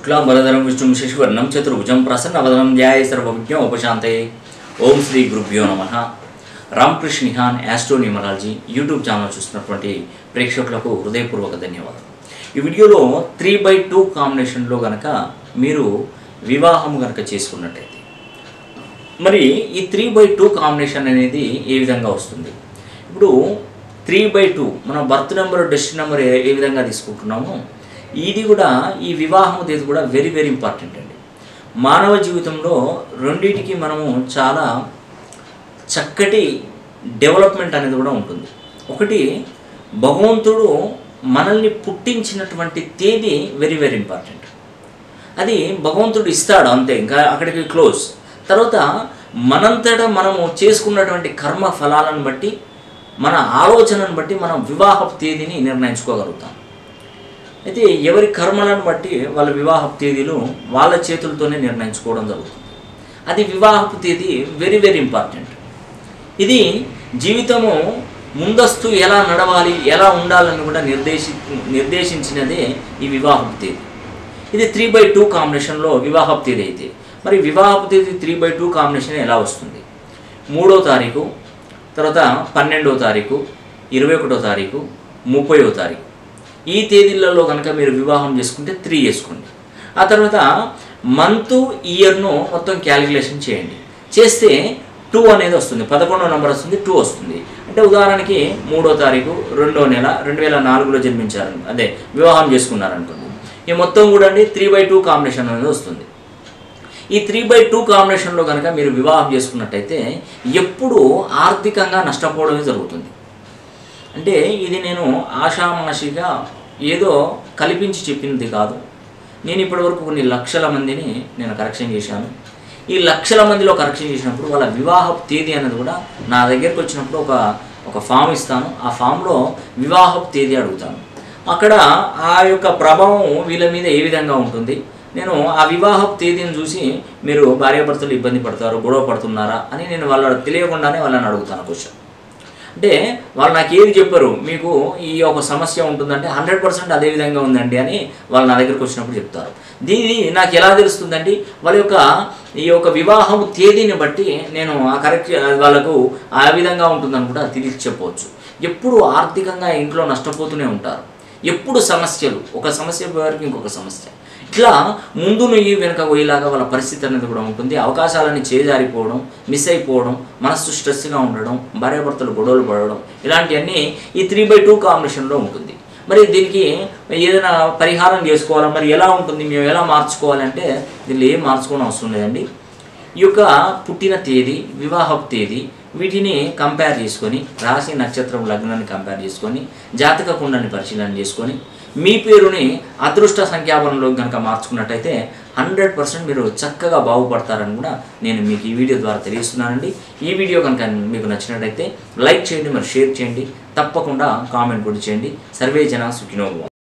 శుక్లాంబరధరం విష్ణుం శశివర్ణం చతుర్భుజం ప్రసన్నవదనం ధ్యాయ సర్వవిజ్ఞం ఉపశాంతే ఓం శ్రీ గురుభ్యో నమ Ramakrishna Nihan astro numerology YouTube channel చూస్తున్నటువంటి ప్రేక్షకులకు హృదయపూర్వక ధన్యవాదాలు ఈ వీడియోలో త్రీ బై టూ కాంబినేషన్లో గనక మీరు వివాహం గనక చేసుకున్నట్టయితే మరి ఈ త్రీ బై టూ కాంబినేషన్ అనేది ఏ విధంగా వస్తుంది ఇప్పుడు త్రీ బై టూ మన బర్త్ నెంబర్ డెస్టిన్ నెంబర్ ఏ ఏ విధంగా తీసుకుంటున్నామో ఇది కూడా ఈ వివాహం అనేది కూడా వెరీ వెరీ ఇంపార్టెంట్ అండి మానవ జీవితంలో రెండింటికి మనము చాలా చక్కటి డెవలప్మెంట్ అనేది కూడా ఉంటుంది ఒకటి భగవంతుడు మనల్ని పుట్టించినటువంటి తేదీ వెరీ వెరీ ఇంపార్టెంట్ అది భగవంతుడు ఇస్తాడు అంతే ఇంకా అక్కడికి క్లోజ్ తర్వాత మనంతటా మనము చేసుకున్నటువంటి కర్మ ఫలాలను బట్టి మన ఆలోచనను బట్టి మనం వివాహ తేదీని నిర్ణయించుకోగలుగుతాం అయితే ఎవరి కర్మలను బట్టి వాళ్ళ వివాహపు తేదీలు వాళ్ళ చేతులతోనే నిర్ణయించుకోవడం జరుగుతుంది అది వివాహపు తేదీ వెరీ వెరీ ఇంపార్టెంట్ ఇది జీవితము ముందస్తు ఎలా నడవాలి ఎలా ఉండాలని కూడా నిర్దేశి నిర్దేశించినదే ఈ వివాహపు తేదీ ఇది త్రీ బై టూ కాంబినేషన్లో వివాహపు తేదీ అయితే మరి వివాహపు తేదీ త్రీ బై టూ కాంబినేషన్ ఎలా వస్తుంది మూడో తారీఖు తర్వాత పన్నెండో తారీఖు ఇరవై ఒకటో తారీఖు ముప్పయో తారీఖు ఈ తేదీలలో కనుక మీరు వివాహం చేసుకుంటే త్రీ చేసుకోండి ఆ తర్వాత మంత్ ఇయర్ను మొత్తం క్యాలిక్యులేషన్ చేయండి చేస్తే టూ అనేది వస్తుంది పదకొండో నెంబర్ వస్తుంది టూ వస్తుంది అంటే ఉదాహరణకి మూడో తారీఖు రెండో నెల రెండు వేల నాలుగులో జన్మించారు అదే వివాహం చేసుకున్నారనుకోండి ఈ మొత్తం కూడా అండి త్రీ బై టూ కాంబినేషన్ అనేది వస్తుంది ఈ త్రీ బై టూ కాంబినేషన్లో కనుక మీరు వివాహం చేసుకున్నట్టయితే ఎప్పుడూ ఆర్థికంగా నష్టపోవడమే జరుగుతుంది అంటే ఇది నేను ఆషామాషిగా ఏదో కల్పించి చెప్పినది కాదు నేను ఇప్పటివరకు కొన్ని లక్షల మందిని నేను కరెక్షన్ చేశాను ఈ లక్షల మందిలో కరెక్షన్ చేసినప్పుడు వాళ్ళ వివాహ తేదీ అనేది కూడా నా దగ్గరికి వచ్చినప్పుడు ఒక ఒక ఫామ్ ఇస్తాను ఆ ఫామ్లో వివాహపు తేదీ అడుగుతాను అక్కడ ఆ యొక్క ప్రభావం వీళ్ళ మీద ఏ విధంగా ఉంటుంది నేను ఆ వివాహపు తేదీని చూసి మీరు భార్యాభర్తలు ఇబ్బంది పడతారు గొడవ పడుతున్నారా అని నేను వాళ్ళ తెలియకుండానే వాళ్ళని అడుగుతాను క్వశ్చన్ అంటే వాళ్ళు నాకు ఏది చెప్పారు మీకు ఈ ఒక సమస్య ఉంటుందంటే హండ్రెడ్ పర్సెంట్ అదే విధంగా ఉందండి అని వాళ్ళు నా దగ్గరికి వచ్చినప్పుడు చెప్తారు దీని నాకు ఎలా తెలుస్తుందండి వాళ్ళ యొక్క ఈ యొక్క వివాహం తేదీని బట్టి నేను ఆ కరెక్ట్ వాళ్ళకు ఆ విధంగా ఉంటుందని కూడా తిరిగి చెప్పవచ్చు ఎప్పుడు ఆర్థికంగా ఇంట్లో నష్టపోతూనే ఉంటారు ఎప్పుడు సమస్యలు ఒక సమస్య వరకు ఇంకొక సమస్య ఇట్లా ముందు నుయ్యి వెనుక పోయేలాగా వాళ్ళ పరిస్థితి అనేది కూడా ఉంటుంది అవకాశాలని చేజారిపోవడం మిస్ అయిపోవడం మనస్సు స్ట్రెస్గా ఉండడం భార్యాభర్తలు గొడవలు పడడం ఇలాంటివన్నీ ఈ త్రీ బై టూ కాంబినేషన్లో ఉంటుంది మరి దీనికి ఏదైనా పరిహారం చేసుకోవాలా మరి ఎలా ఉంటుంది మేము ఎలా మార్చుకోవాలంటే దీనిలో ఏం మార్చుకోవడం అవసరం లేదండి ఈ యొక్క పుట్టిన తేదీ వివాహపు తేదీ వీటిని కంపేర్ చేసుకొని రాశి నక్షత్రం లగ్నాన్ని కంపేర్ చేసుకొని జాతక కుండాన్ని పరిశీలన చేసుకొని మీ పేరుని అదృష్ట సంఖ్యాపనంలో కనుక మార్చుకున్నట్టయితే హండ్రెడ్ పర్సెంట్ మీరు చక్కగా బాగుపడతారని కూడా నేను మీకు ఈ వీడియో ద్వారా తెలియజేస్తున్నానండి ఈ వీడియో కనుక మీకు నచ్చినట్టయితే లైక్ చేయండి మరి షేర్ చేయండి తప్పకుండా కామెంట్ కూడా చేయండి సర్వే జన సుఖినోభవం